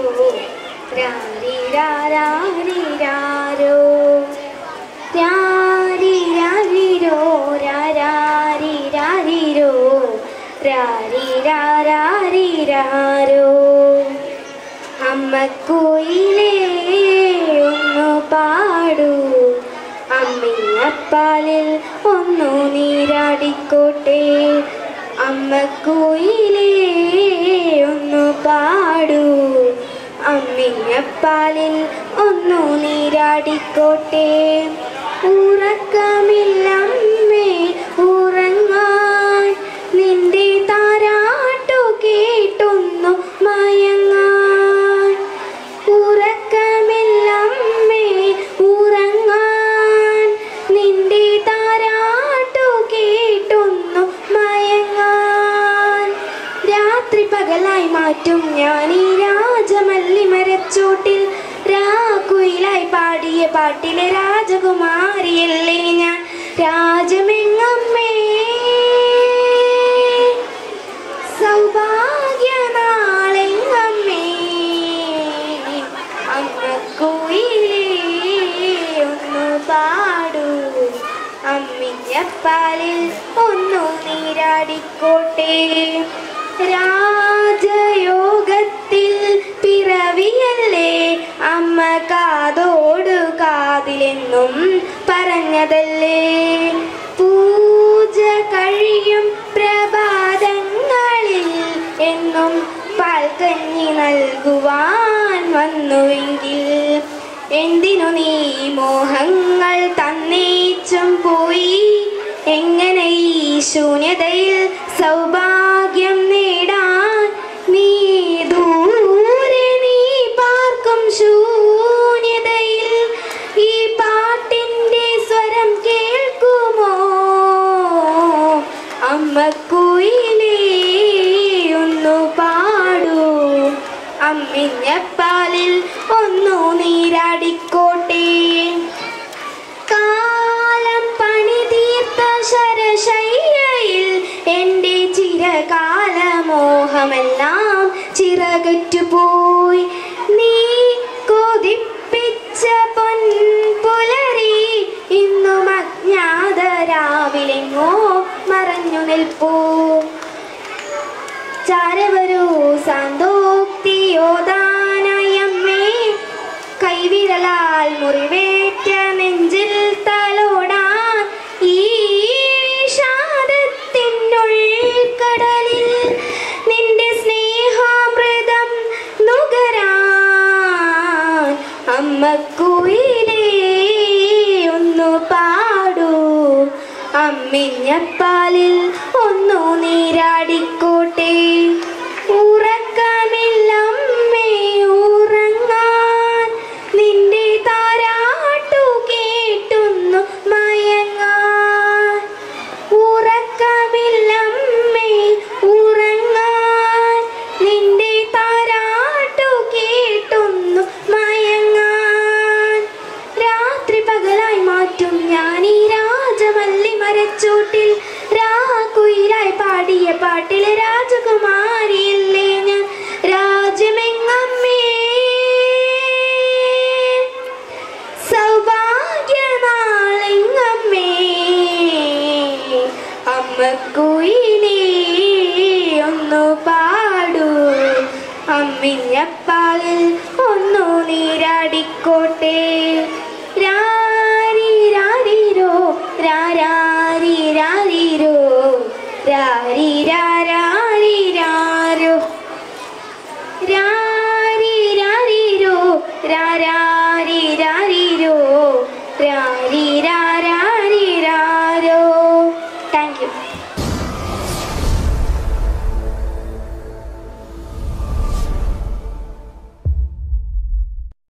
രാരിരാരാരിരാരോ രാരിരാരിരോ രാരാരിരാരിരോ രാരിരാരാരിരാരോ അമ്മക്കുയിലേ ഒന്നു പാടൂ അമ്മിയപ്പാലിൽ ഒന്നു നീരാടിക്കോട്ടെ അമ്മക്കുയിലേ ഒന്നു പാടൂ അമ്മിയപ്പാലിൽ ഒന്നു നീരാടിക്കോട്ടെ ഉറക്കമില്ലമ്മേ ഉറങ്ങാൻ നിന്റെ താരാട്ടു കേട്ടൊന്നു മയങ്ങാൻ ഉറക്കമില്ലമ്മേ ഉറങ്ങാൻ നിന്റെ താരാട്ടു കേട്ടൊന്നു മയങ്ങാൻ രാത്രി പകലായി മാറ്റും ഞാൻ ഈ രാജമല്ലി മരച്ചോട്ടിൽ രാക്കുയിലായി പാടിയ പാട്ടിലെ രാജകുമാരിയല്ലേ ഞാൻ രാജമെങ്ങമ്മേ സൗഭാഗ്യനാളെങ്ങമ്മേ അമ്മക്കുയിലേ ഒന്നു പാടൂ അമ്മിഞ്ഞപ്പാലിൽ ഒന്നു നീരാടിക്കോട്ടെ രാജയോഗത്തിൽ പിറവിയല്ലേ അമ്മ കാതോടു കാതിലെന്നും പറഞ്ഞതല്ലേ പൂജ കഴിയും പ്രഭാതങ്ങളിൽ എന്നും പാൽക്കഞ്ഞി നൽകുവാൻ വന്നുവെങ്കിൽ എന്തിനു നീ മോഹങ്ങൾ തന്നേച്ചും പോയി എങ്ങനെ ഈ ശൂന്യതയിൽ സൗഭാഗ്യം നേടാൻ നീ ദൂരെ നീ പാർക്കും ശൂന്യതയിൽ ഈ പാട്ടിൻ്റെ സ്വരം കേൾക്കുമോ അമ്മക്കുയിലേ ഒന്നു പാടൂ അമ്മിഞ്ഞപ്പാലിൽ ഒന്നു നീരാടിക്കോട്ടെ കാലം പണി തീർത്ത ശരശയ്യയിൽ എൻ്റെ ചിരകാല മോഹമെല്ലാം ചിറകറ്റുപോയി നീ കൊതിപ്പിച്ച പൊൻപുലരി ഇന്നും അജ്ഞാത രാവിലെങ്ങോ മറഞ്ഞു നിൽപ്പൂ ചാരവരൂ സാന്തോക്തിയോദാനയമ്മേ കൈവിരലാൽ മുറിവേറ്റ നെഞ്ചിൽ തലോടാൻ ഈ വിഷാദത്തിനുൾക്കടലിൽ നിന്റെ സ്നേഹാമൃതം നുകരാൻ അമ്മക്കുയിലേ ഒന്നു പാടൂ അമ്മിഞ്ഞപ്പാലിൽ ഒന്നു നീരാടിക്കോട്ടെ ഉറക്കമില്ലമ്മേ ഉറങ്ങാൻ നിന്റെ താരാട്ടു കേട്ടുന്നു മയങ്ങാൻ ഉറക്കമില്ലമ്മേ ഉറങ്ങാൻ നിന്റെ താരാട്ടു കേട്ടുന്നു മയങ്ങാൻ രാത്രി പകലായി മാറ്റും ഞാൻ ഈ രാജമല്ലി മരച്ചോട്ടിൽ രാക്കുയിലായി പാടിയ പാട്ടിലെ രാജകുമാരിയല്ലേ ഞാൻ രാജമെങ്ങമ്മേ സൗഭാഗ്യനാളെങ്ങമ്മേ അമ്മക്കുയിലേ ഒന്നു പാടൂ അമ്മിഞ്ഞപ്പാലിൽ ഒന്നു നീരാടിക്കോട്ടെ